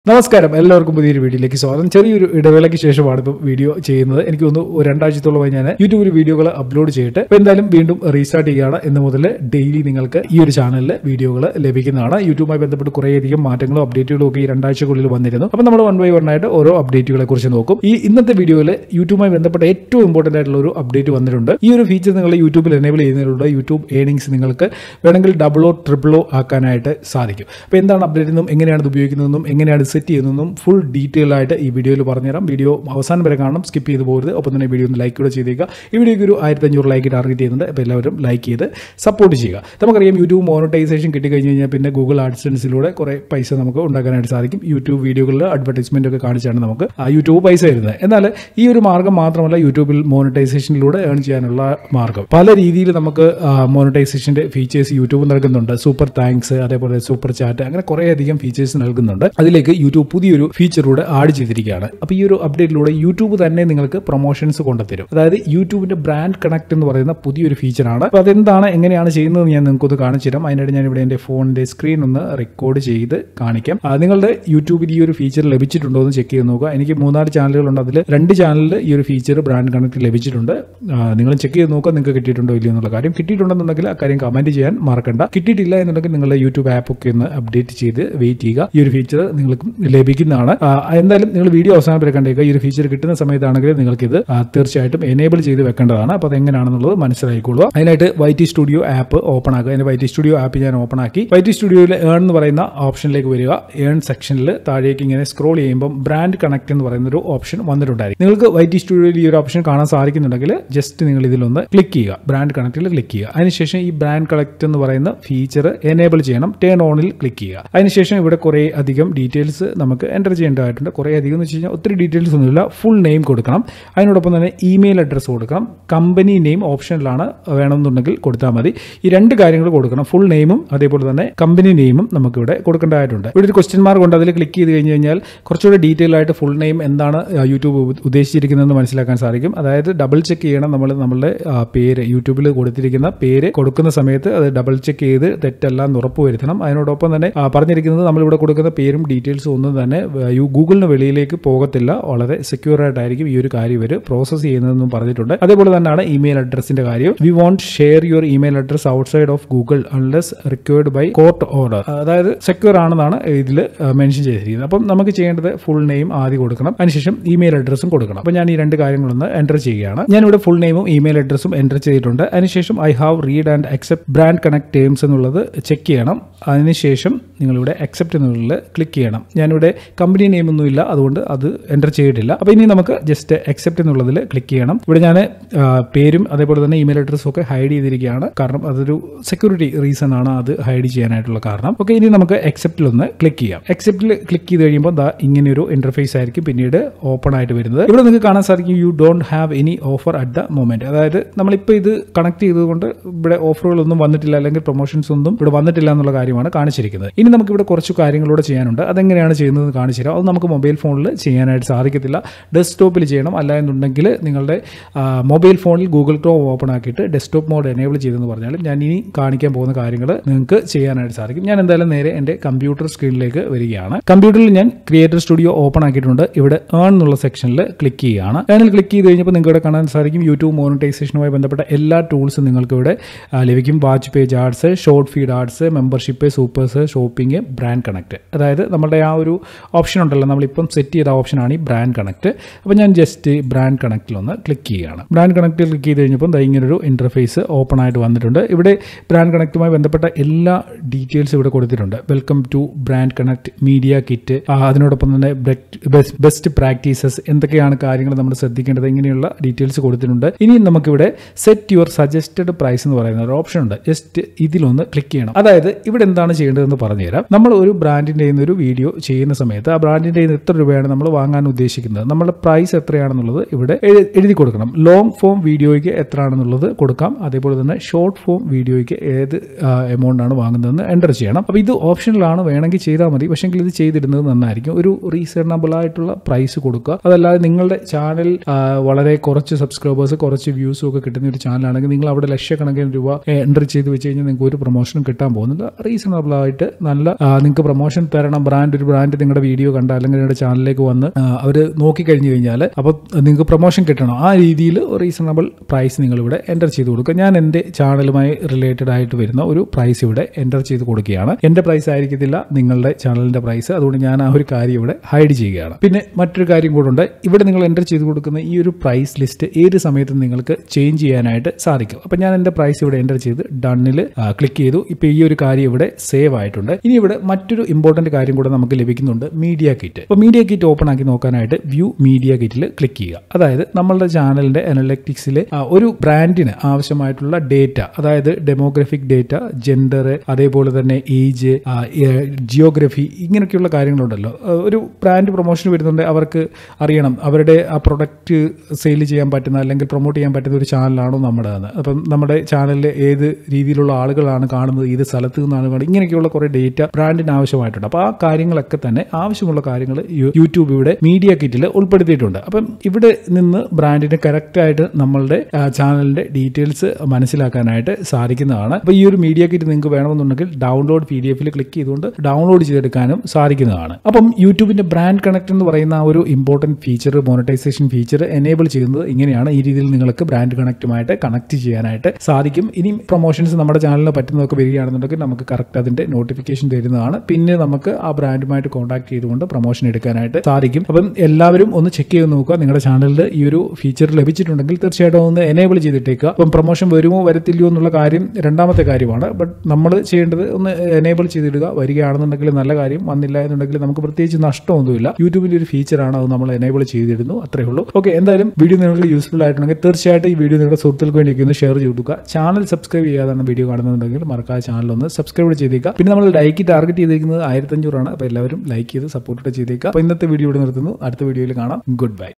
നമസ്കാരം എല്ലാവർക്കും പുതിയൊരു വീഡിയോയിലേക്ക് സ്വാഗതം ചെറിയൊരു ഇടവേളയ്ക്ക് ശേഷമാണ് ഇപ്പോൾ വീഡിയോ ചെയ്യുന്നത് എനിക്ക് തോന്നുന്നു ഒരു രണ്ടാഴ്ചത്തോളമായി ഞാൻ യൂട്യൂബിൽ വീഡിയോകൾ അപ്ലോഡ് ചെയ്തിട്ട് അപ്പോൾ എന്തായാലും വീണ്ടും റീസ്റ്റാർട്ട് ചെയ്യുകയാണ് ഇന്ന് മുതൽ ഡെയിലി നിങ്ങൾക്ക് ഈ ഒരു ചാനലിൽ വീഡിയോകൾ ലഭിക്കുന്നതാണ് യൂട്യൂബുമായി ബന്ധപ്പെട്ട് കുറേയധികം മാറ്റങ്ങളും അപ്ഡേറ്റുകളും ഒക്കെ ഈ രണ്ടാഴ്ചക്കുള്ളിൽ വന്നിരുന്നു അപ്പോൾ നമ്മൾ വൺ ബൈ വൺ ആയിട്ട് ഓരോ അപ്ഡേറ്റുകളെ കുറിച്ച് നോക്കും ഈ ഇന്നത്തെ വീഡിയോയിൽ യൂട്യൂബുമായി ബന്ധപ്പെട്ട ഏറ്റവും ഇമ്പോർട്ടന്റ് ആയിട്ടുള്ള ഒരു അപ്ഡേറ്റ് വന്നിട്ടുണ്ട് ഈ ഒരു ഫീച്ചർ നിങ്ങൾ യൂട്യൂബിൽ എനേബിൾ ചെയ്യുന്നതിലൂടെ യൂട്യൂബ് ഏണിങ്സ് നിങ്ങൾക്ക് വേണമെങ്കിൽ ഡബിളോ ട്രിപ്പിളോ ആക്കാനായിട്ട് സാധിക്കും അപ്പോൾ എന്താണ് അപ്ഡേറ്റ് എന്നും എങ്ങനെയാണ് ഇത് ഉപയോഗിക്കുന്നതെന്നും എങ്ങനെയാണ് സെറ്റ് ചെയ്യുന്നതെന്നും ഫുൾ ഡീറ്റെയിൽ ആയിട്ട് ഈ വീഡിയോയിൽ പറഞ്ഞുതരാം വീഡിയോ അവസാനം വരെ കാണണം സ്കിപ്പ് ചെയ്ത് പോകരുത് ഒപ്പം തന്നെ വീഡിയോ ഒന്ന് ലൈക്ക് കൂടെ ചെയ്തേക്കുക ഈ വീഡിയോയ്ക്ക് ഒരു ആയിരത്തി അഞ്ഞൂറ് ലൈക്ക് ടാർഗറ്റ് ചെയ്യുന്നുണ്ട് അപ്പോൾ എല്ലാവരും ലൈക്ക് ചെയ്ത് സപ്പോർട്ട് ചെയ്യുക നമുക്കറിയാം യൂട്യൂബ് മോണിറ്റൈസേഷൻ കിട്ടിക്കഴിഞ്ഞ് കഴിഞ്ഞാൽ പിന്നെ ഗൂഗിൾ ആഡ്സൻസിലൂടെ കുറേ പൈസ നമുക്ക് ഉണ്ടാക്കാനായിട്ട് സാധിക്കും യൂട്യൂബ് വീഡിയോകളിൽ അഡ്വർടൈസ്മെന്റ് ഒക്കെ കാണിച്ചാണ് നമുക്ക് ആ യൂട്യൂബ് പൈസ വരുന്നത് എന്നാൽ ഈ ഒരു മാർഗ്ഗം മാത്രമല്ല യൂട്യൂബിൽ മോണിറ്റൈസേഷനിലൂടെ ഏൺ ചെയ്യാനുള്ള മാർഗ്ഗം പല രീതിയിൽ നമുക്ക് മോണിറ്റൈസേഷന്റെ ഫീച്ചേഴ്സ് യൂട്യൂബ് നൽകുന്നുണ്ട് സൂപ്പർ താങ്ക്സ് അതേപോലെ സൂപ്പർ ചാറ്റ് അങ്ങനെ കുറേ അധികം ഫീച്ചേഴ്സ് നൽകുന്നുണ്ട് അതിലേക്ക് യൂട്യൂബ് പുതിയൊരു ഫീച്ചറൂടെ ആഡ് ചെയ്തിരിക്കുകയാണ് അപ്പോൾ ഈ ഒരു അപ്ഡേറ്റിലൂടെ യൂട്യൂബ് തന്നെ നിങ്ങൾക്ക് പ്രൊമോഷൻസ് കൊണ്ടുതരും അതായത് യൂട്യൂബിന്റെ ബ്രാൻഡ് കണക്ട് എന്ന് പറയുന്ന പുതിയൊരു ഫീച്ചറാണ് അപ്പോൾ അതെന്താണ് എങ്ങനെയാണ് ചെയ്യുന്നത് ഞാൻ നിങ്ങൾക്കൊന്ന് കാണിച്ചു തരാം അതിനായിട്ട് ഞാൻ ഇവിടെ എൻ്റെ ഫോണിന്റെ സ്ക്രീൻ ഒന്ന് റെക്കോർഡ് ചെയ്ത് കാണിക്കാം ആ, നിങ്ങളുടെ യൂട്യൂബിൽ ഈ ഒരു ഫീച്ചർ ലഭിച്ചിട്ടുണ്ടോ എന്ന് ചെക്ക് ചെയ്ത് നോക്കുക എനിക്ക് മൂന്നാല് ചാനലുകളുണ്ട് അതിൽ രണ്ട് ചാനലിൽ ഈ ഒരു ഫീച്ചർ ബ്രാൻഡ് കണക്ട് ലഭിച്ചിട്ടുണ്ട് നിങ്ങൾ ചെക്ക് ചെയ്ത് നോക്കുക നിങ്ങൾക്ക് കിട്ടിയിട്ടുണ്ടോ ഇല്ലയോ എന്നുള്ള കാര്യം കിട്ടിയിട്ടുണ്ടെന്നുണ്ടെങ്കിൽ ആ കാര്യം കമന്റ് ചെയ്യാൻ മറക്കണ്ട കിട്ടിയിട്ടില്ല എന്നുണ്ടെങ്കിൽ നിങ്ങളുടെ യൂട്യൂബ് ആപ്പ് ഒക്കെ ഒന്ന് അപ്ഡേറ്റ് ചെയ്ത് വെയിറ്റ് ചെയ്യുക ഈ ഒരു ഫീച്ചർ നിങ്ങൾക്ക് ലഭിക്കുന്നതാണ് ആ, എന്തായാലും നിങ്ങൾ വീഡിയോ അവസാനം വരെ കണ്ടേക്കുക ഈ ഒരു ഫീച്ചർ കിട്ടുന്ന സമയത്താണെങ്കിൽ നിങ്ങൾക്ക് ഇത് ആ, തീർച്ചയായിട്ടും എനേബിൾ ചെയ്ത് വെക്കേണ്ടതാണ് അപ്പോൾ അത് എങ്ങനെയാണെന്നുള്ളത് മനസ്സിലായിക്കൊള്ളുക അതിനായിട്ട് വൈറ്റി സ്റ്റുഡിയോ ആപ്പ് ഓപ്പൺ ആക്കുക അതിന്റെ വൈറ്റി സ്റ്റുഡിയോ ആപ്പ് ഞാൻ ഓപ്പൺ ആക്കി വൈറ്റി സ്റ്റുഡിയോയിൽ ഏൺ എന്ന് പറയുന്ന ഓപ്ഷനിലേക്ക് വരിക ഏൺ സെക്ഷനിൽ താഴേക്ക് ഇങ്ങനെ സ്ക്രോൾ ചെയ്യുമ്പോൾ ബ്രാൻഡ് കണക്ട് എന്ന് പറയുന്ന ഒരു ഓപ്ഷൻ വന്നിട്ടുണ്ടായിരിക്കും നിങ്ങൾക്ക് വൈറ്റി സ്റ്റുഡിയോയിൽ ഈ ഒരു ഓപ്ഷൻ കാണാൻ സാധിക്കുന്നുണ്ടെങ്കിൽ ജസ്റ്റ് നിങ്ങൾ ഇതിലൊന്ന് ക്ലിക്ക് ചെയ്യുക ബ്രാൻഡ് കണക്റ്റിൽ ക്ലിക്ക് ചെയ്യുക അതിനുശേഷം ഈ ബ്രാൻഡ് കണക്ട് എന്ന് പറയുന്ന ഫീച്ചർ എനേബിൾ ചെയ്യണം ടേൺ ഓണിൽ ക്ലിക്ക് ചെയ്യുക അതിനുശേഷം ഇവിടെ കുറേ അധികം ഡീറ്റെയിൽസ് നമുക്ക് എൻ്റർ ചെയ്യേണ്ടതായിട്ടുണ്ട് കുറേ അധികം എന്ന് വെച്ച് കഴിഞ്ഞാൽ ഒത്തിരി ഡീറ്റെയിൽസ് ഒന്നുമില്ല ഫുൾ നെയിം കൊടുക്കണം അതിനോടൊപ്പം തന്നെ ഇമെയിൽ അഡ്രസ്സ് കൊടുക്കണം കമ്പനി നെയിം ഓപ്ഷനിലാണ് വേണമെന്നുണ്ടെങ്കിൽ കൊടുത്താൽ മതി ഈ രണ്ട് കാര്യങ്ങൾ കൊടുക്കണം ഫുൾ നെയിമും അതേപോലെ തന്നെ കമ്പനി നെയിമും നമുക്കിവിടെ കൊടുക്കേണ്ടതായിട്ടുണ്ട് ഇവിടെ ഒരു ക്വസ്റ്റ്യൻ മാർക്ക് ഉണ്ട് അതിൽ ക്ലിക്ക് ചെയ്ത് കഴിഞ്ഞ് കഴിഞ്ഞാൽ കുറച്ചുകൂടെ ഡീറ്റെയിൽ ആയിട്ട് ഫുൾ നെയിം എന്താണ് ആ, യൂട്യൂബ് ഉ- ഉദ്ദേശിച്ചിരിക്കുന്നതെന്ന് മനസ്സിലാക്കാൻ സാധിക്കും അതായത് ഡബിൾ ചെക്ക് ചെയ്യണം നമ്മൾ നമ്മളുടെ ആ, പേര് യൂട്യൂബിൽ കൊടുത്തിരിക്കുന്ന പേര് കൊടുക്കുന്ന സമയത്ത് അത് ഡബിൾ ചെക്ക് ചെയ്ത് തെറ്റല്ല എന്ന് ഉറപ്പുവരുത്തണം അതിനോടൊപ്പം തന്നെ ആ, പറഞ്ഞിരിക്കുന്നത് നമ്മളിവിടെ കൊടുക്കുന്ന പേരും ഡീറ്റെയിൽസും ഒന്നും തന്നെ ആ, യു- ഗൂഗിളിന് വെളിയിലേക്ക് പോകത്തില്ല വളരെ സെക്യൂർ ആയിട്ടായിരിക്കും ഈ ഒരു കാര്യം ഇവർ പ്രോസസ്സ് ചെയ്യുന്നതെന്നും പറഞ്ഞിട്ടുണ്ട് അതേപോലെ തന്നെയാണ് ഇമെയിൽ അഡ്രസ്സിന്റെ കാര്യം we won't share your email address outside of Google unless required by court order അതായത് സെക്യൂർ ആണെന്നാണ് ഇതിൽ മെൻഷൻ ചെയ്തിരിക്കുന്നത് അപ്പം നമുക്ക് ചെയ്യേണ്ടത് ഫുൾ നെയിം ആദ്യം കൊടുക്കണം അതിനുശേഷം ഇമെയിൽ അഡ്രസ്സും കൊടുക്കണം അപ്പോൾ ഞാൻ ഈ രണ്ട് കാര്യങ്ങളൊന്ന് എൻ്റർ ചെയ്യുകയാണ് ഞാനിവിടെ ഫുൾ നെയിമും ഇമെയിൽ അഡ്രസ്സും എൻ്റർ ചെയ്തിട്ടുണ്ട് അതിനുശേഷം I have read and accept brand connect terms എന്നുള്ളത് ചെക്ക് ചെയ്യണം അതിനുശേഷം നിങ്ങളിവിടെ അക്സെപ്റ്റ് എന്നുള്ളിൽ ക്ലിക്ക് ചെയ്യണം ഞാനിവിടെ കമ്പനി നെയിം ഒന്നും ഇല്ല അതുകൊണ്ട് അത് എൻ്റർ ചെയ്തിട്ടില്ല അപ്പോൾ ഇനി നമുക്ക് ജസ്റ്റ് അക്സെപ്റ്റ് എന്നുള്ളതിൽ ക്ലിക്ക് ചെയ്യണം ഇവിടെ ഞാൻ പേരും അതേപോലെ തന്നെ ഇമെയിൽ അഡ്രസ്സും ഒക്കെ ഹൈഡ് ചെയ്തിരിക്കുകയാണ് കാരണം അതൊരു സെക്യൂരിറ്റി റീസൺ ആണ് അത് ഹൈഡ് ചെയ്യാനായിട്ടുള്ള കാരണം ഓക്കെ ഇനി നമുക്ക് അക്സെപ്റ്റിൽ ഒന്ന് ക്ലിക്ക് ചെയ്യാം അക്സെപ്റ്റിൽ ക്ലിക്ക് ചെയ്ത് കഴിയുമ്പോൾ ദാ ഇങ്ങനെ ഒരു ഇന്റർഫേസ് ആയിരിക്കും പിന്നീട് ഓപ്പൺ ആയിട്ട് വരുന്നത് ഇവിടെ നിങ്ങൾക്ക് കാണാൻ സാധിക്കും you don't have any offer at the moment അതായത് നമ്മളിപ്പോൾ ഇത് കണക്ട് ചെയ്തുകൊണ്ട് ഇവിടെ ഓഫറുകളൊന്നും വന്നിട്ടില്ല അല്ലെങ്കിൽ പ്രൊമോഷൻസ് ഒന്നും ഇവിടെ വന്നിട്ടില്ല എന്നുള്ള കാര്യമാണ് കാണിച്ചിരിക്കുന്നത് ഇനി നമുക്ക് ഇവിടെ കുറച്ച് കാര്യങ്ങളൂടെ ചെയ്യാനുണ്ട് അതെങ്ങനെയാണ് ചെയ്യുന്നത് കാണിച്ചു തരാം അത് നമുക്ക് മൊബൈൽ ഫോണിൽ ചെയ്യാനായിട്ട് സാധിക്കത്തില്ല ഡെസ്ക്ടോപ്പിൽ ചെയ്യണം അല്ല എന്നുണ്ടെങ്കിൽ നിങ്ങളുടെ മൊബൈൽ ഫോണിൽ ഗൂഗിൾ ക്രോം ഓപ്പൺ ആക്കിയിട്ട് ഡെസ്ക്ടോപ്പ് മോഡ് എനേബിൾ ചെയ്തെന്ന് പറഞ്ഞാലും ഞാൻ ഇനി കാണിക്കാൻ പോകുന്ന കാര്യങ്ങൾ നിങ്ങൾക്ക് ചെയ്യാനായിട്ട് സാധിക്കും ഞാൻ എന്തായാലും നേരെ എൻ്റെ കമ്പ്യൂട്ടർ സ്ക്രീനിലേക്ക് വരികയാണ് കമ്പ്യൂട്ടറിൽ ഞാൻ ക്രിയേറ്റർ സ്റ്റുഡിയോ ഓപ്പൺ ആക്കിയിട്ടുണ്ട് ഇവിടെ ഏൺ എന്നുള്ള സെക്ഷനിൽ ക്ലിക്ക് ചെയ്യുകയാണ് ഏണിൽ ക്ലിക്ക് ചെയ്ത് കഴിഞ്ഞപ്പോൾ നിങ്ങൾക്ക് ഇവിടെ കാണാൻ സാധിക്കും യൂട്യൂബ് മോണിറ്റൈസേഷനുമായി ബന്ധപ്പെട്ട എല്ലാ ടൂൾസും നിങ്ങൾക്ക് ഇവിടെ ആ, ലഭിക്കും watch page ads short feed ads membership supers shopping brand connect അതായത് നമ്മുടെ ആ ഒരു ഓപ്ഷൻ ഉണ്ടല്ലോ നമ്മളിപ്പം സെറ്റ് ചെയ്ത ഓപ്ഷനാണ് ഈ ബ്രാൻഡ് കണക്ട് അപ്പോൾ ഞാൻ ജസ്റ്റ് ബ്രാൻഡ് കണക്റ്റിലൊന്ന് ക്ലിക്ക് ചെയ്യുകയാണ് ബ്രാൻഡ് കണക്റ്റിൽ ക്ലിക്ക് ചെയ്ത് കഴിഞ്ഞപ്പോൾ ദാ ഇങ്ങനൊരു ഇന്റർഫേസ് ഓപ്പൺ ആയിട്ട് വന്നിട്ടുണ്ട് ഇവിടെ ബ്രാൻഡ് കണക്റ്റുമായി ബന്ധപ്പെട്ട എല്ലാ ഡീറ്റെയിൽസ് ഇവിടെ കൊടുത്തിട്ടുണ്ട് welcome to brand connect media kit അതിനോടൊപ്പം തന്നെ ബെസ്റ്റ് പ്രാക്ടീസസ് എന്തൊക്കെയാണ് കാര്യങ്ങൾ നമ്മൾ ശ്രദ്ധിക്കേണ്ടത് ഇങ്ങനെയുള്ള ഡീറ്റെയിൽസ് കൊടുത്തിട്ടുണ്ട് ഇനി നമുക്കിവിടെ സെറ്റ് യുവർ സജസ്റ്റഡ് പ്രൈസ് എന്ന് പറയുന്ന ഒരു ഓപ്ഷൻ ഉണ്ട് ജസ്റ്റ് ഇതിലൊന്ന് ക്ലിക്ക് ചെയ്യണം അതായത് ഇവിടെ എന്താണ് ചെയ്യേണ്ടതെന്ന് പറഞ്ഞുതരാം നമ്മൾ ഒരു ബ്രാൻഡിൻ്റെ ഒരു വീഡിയോ ചെയ്യുന്ന സമയത്ത് ആ ബ്രാൻഡിൻ്റെ എത്ര രൂപയാണ് നമ്മൾ വാങ്ങാൻ ഉദ്ദേശിക്കുന്നത് നമ്മുടെ പ്രൈസ് എത്രയാണെന്നുള്ളത് ഇവിടെ എഴു- എഴുതി കൊടുക്കണം ലോങ് ഫോം വീഡിയോയ്ക്ക് എത്രയാണെന്നുള്ളത് കൊടുക്കാം അതേപോലെ തന്നെ ഷോർട്ട് ഫോം വീഡിയോയ്ക്ക് ഏത് എമൗണ്ട് ആണ് വാങ്ങുന്നതെന്ന് എൻ്റർ ചെയ്യണം അപ്പോൾ ഇത് ഓപ്ഷനിലാണ് വേണമെങ്കിൽ ചെയ്താൽ മതി പക്ഷേങ്കിൽ ഇത് ചെയ്തിടുന്നത് നന്നായിരിക്കും ഒരു റീസണബിൾ ആയിട്ടുള്ള പ്രൈസ് കൊടുക്കുക അതല്ലാതെ നിങ്ങളുടെ ചാനൽ വളരെ കുറച്ച് സബ്സ്ക്രൈബേഴ്സ് കുറച്ച് വ്യൂസും ഒക്കെ കിട്ടുന്ന ഒരു ചാനലാണെങ്കിൽ നിങ്ങൾ അവിടെ ലക്ഷക്കണക്കിന് രൂപ എൻ്റർ ചെയ്ത് വെച്ച് കഴിഞ്ഞാൽ നിങ്ങൾക്ക് ഒരു പ്രൊമോഷനും കിട്ടാൻ പോകുന്നില്ല റീസണബിൾ ആയിട്ട് നല്ല ആ, നിങ്ങൾക്ക് പ്രൊമോഷൻ തരണം ബ്രാൻഡ് ഒരു ബ്രാൻഡ് നിങ്ങളുടെ വീഡിയോ കണ്ട അല്ലെങ്കിൽ നിങ്ങളുടെ ചാനലിലേക്ക് വന്ന് അവർ നോക്കി കഴിഞ്ഞു കഴിഞ്ഞാൽ അപ്പോൾ നിങ്ങൾക്ക് പ്രൊമോഷൻ കിട്ടണം ആ രീതിയിൽ റീസണബിൾ പ്രൈസ് നിങ്ങൾ ഇവിടെ എൻ്റർ ചെയ്ത് കൊടുക്കുക ഞാൻ എൻ്റെ ചാനലുമായി റിലേറ്റഡ് ആയിട്ട് വരുന്ന ഒരു പ്രൈസ് ഇവിടെ എൻ്റർ ചെയ്ത് കൊടുക്കുകയാണ് എൻ്റെ പ്രൈസ് ആയിരിക്കത്തില്ല നിങ്ങളുടെ ചാനലിൻ്റെ പ്രൈസ് അതുകൊണ്ട് ഞാൻ ആ ഒരു കാര്യം ഇവിടെ ഹൈഡ് ചെയ്യുകയാണ് പിന്നെ മറ്റൊരു കാര്യം കൂടെ ഉണ്ട് ഇവിടെ നിങ്ങൾ എൻ്റർ ചെയ്ത് കൊടുക്കുന്ന ഈ ഒരു പ്രൈസ് ലിസ്റ്റ് ഏത് സമയത്തും നിങ്ങൾക്ക് ചേഞ്ച് ചെയ്യാനായിട്ട് സാധിക്കും അപ്പം ഞാൻ എൻ്റെ പ്രൈസ് ഇവിടെ എൻ്റർ ചെയ്ത് ഡണ്ണിൽ ക്ലിക്ക് ചെയ്തു ഇപ്പോൾ ഈ ഒരു കാര്യം ഇവിടെ സേവ് ആയിട്ടുണ്ട് ഇനി ഇവിടെ മറ്റൊരു ഇമ്പോർട്ടൻറ്റ് കാര്യം കൂടെ നമുക്ക് ലഭിക്കുന്നുണ്ട് മീഡിയ കിറ്റ് അപ്പോൾ മീഡിയ കിറ്റ് ഓപ്പൺ ആക്കി നോക്കാനായിട്ട് വ്യൂ മീഡിയ കിറ്റിൽ ക്ലിക്ക് ചെയ്യുക അതായത് നമ്മളുടെ ചാനലിൻ്റെ അനലറ്റിക്സിൽ ഒരു ബ്രാൻഡിന് ആവശ്യമായിട്ടുള്ള ഡേറ്റ അതായത് ഡെമോഗ്രഫിക് ഡേറ്റ ജെൻഡർ അതേപോലെ തന്നെ ഏജ് ജിയോഗ്രഫി ഇങ്ങനെയൊക്കെയുള്ള കാര്യങ്ങളുണ്ടല്ലോ ആ, ഒരു ബ്രാൻഡ് പ്രൊമോഷൻ വരുന്നുണ്ട് അവർക്ക് അറിയണം അവരുടെ ആ പ്രൊഡക്റ്റ് സെയിൽ ചെയ്യാൻ പറ്റുന്ന അല്ലെങ്കിൽ പ്രൊമോട്ട് ചെയ്യാൻ പറ്റുന്ന ഒരു ചാനലാണോ നമ്മുടെ അപ്പം നമ്മുടെ ചാനലിൽ ഏത് രീതിയിലുള്ള ആളുകളാണ് കാണുന്നത് ഏത് സ്ഥലത്ത് നിന്നാണ് കാണുന്നത് ഇങ്ങനെയൊക്കെയുള്ള കുറേ ഡേറ്റ ബ്രാൻഡിന് ആവശ്യമായിട്ടുണ്ട് അപ്പോൾ ആ കാര്യങ്ങളൊക്കെ തന്നെ ആവശ്യമുള്ള കാര്യങ്ങൾ യൂട്യൂബ് ഇവിടെ മീഡിയ കിറ്റിൽ ഉൾപ്പെടുത്തിയിട്ടുണ്ട് അപ്പം ഇവിടെ നിന്ന് ബ്രാൻഡിന് കറക്റ്റായിട്ട് നമ്മളുടെ ചാനലിന്റെ ഡീറ്റെയിൽസ് മനസ്സിലാക്കാനായിട്ട് സാധിക്കുന്നതാണ് അപ്പോൾ ഈ ഒരു മീഡിയ കിറ്റ് നിങ്ങൾക്ക് വേണമെന്നുണ്ടെങ്കിൽ ഡൗൺലോഡ് പി ഡി എഫിൽ ക്ലിക്ക് ചെയ്തുകൊണ്ട് ഡൗൺലോഡ് ചെയ്തെടുക്കാനും സാധിക്കുന്നതാണ് അപ്പം യൂട്യൂബിന്റെ ബ്രാൻഡ് കണക്ട് എന്ന് പറയുന്ന ആ ഒരു important feature monetization feature enable ചെയ്യുന്നത് ഇങ്ങനെയാണ് ഈ രീതിയിൽ നിങ്ങൾക്ക് ബ്രാൻഡ് കണക്റ്റുമായിട്ട് കണക്ട് ചെയ്യാനായിട്ട് സാധിക്കും ഇനി പ്രൊമോഷൻസ് നമ്മുടെ ചാനലിന് പറ്റുന്നതൊക്കെ വരികയാണെന്നുണ്ടെങ്കിൽ നമുക്ക് കറക്റ്റ് അതിന്റെ നോട്ടിഫിക്കേഷൻ തരുന്നതാണ് പിന്നെ നമുക്ക് ആ ബ്രാൻഡുമായിട്ട് കോൺടാക്ട് ചെയ്തുകൊണ്ട് പ്രൊമോഷൻ എടുക്കാനായിട്ട് സാധിക്കും അപ്പം എല്ലാവരും ഒന്ന് ചെക്ക് ചെയ്ത് നോക്കുക നിങ്ങളുടെ ചാനലിൽ ഈ ഒരു ഫീച്ചർ ലഭിച്ചിട്ടുണ്ടെങ്കിൽ തീർച്ചയായിട്ടും ഒന്ന് എനേബിൾ ചെയ്തിട്ടേക്കുക അപ്പം പ്രൊമോഷൻ വരുമോ വരത്തില്ലയോ എന്നുള്ള കാര്യം രണ്ടാമത്തെ കാര്യമാണ് ബട്ട് നമ്മൾ ചെയ്യേണ്ടത് ഒന്ന് എനേബിൾ ചെയ്തിടുക വരികയാണെന്നുണ്ടെങ്കിൽ നല്ല കാര്യം വന്നില്ല എന്നുണ്ടെങ്കിൽ നമുക്ക് പ്രത്യേകിച്ച് നഷ്ടമൊന്നുമില്ല യൂട്യൂബിന്റെ ഒരു ഫീച്ചറാണ് അത് നമ്മൾ എനേബിൾ ചെയ്തിടുന്നു അത്രേ ഉള്ളൂ ഓക്കെ എന്തായാലും വീഡിയോ നിങ്ങൾക്ക് യൂസ്ഫുൾ ആയിട്ടുണ്ടെങ്കിൽ തീർച്ചയായിട്ടും ഈ വീഡിയോ നിങ്ങളുടെ സുഹൃത്തുക്കൾക്ക് വേണ്ടി ഒന്ന് ഷെയർ ചെയ്തുക ചാനൽ സബ്സ്ക്രൈബ് ചെയ്യാതാണ് വീഡിയോ കാണുന്നുണ്ടെങ്കിൽ മറക്കാതെ ചാനൽ ഒന്ന് സബ്സ്ക്രൈബ് ചെയ്തേക്കുക പിന്നെ നമ്മൾ ലൈക്ക് ടാർഗറ്റ് ചെയ്തിരിക്കുന്നത് ആയിരത്തഞ്ഞൂറാണ് അപ്പോൾ എല്ലാവരും ലൈക്ക് ചെയ്ത് സപ്പോർട്ട് ചെയ്തേക്കുക അപ്പോൾ ഇന്നത്തെ വീഡിയോ ഇവിടെ നിർത്തുന്നു അടുത്ത വീഡിയോയിൽ കാണാം ഗുഡ് ബൈ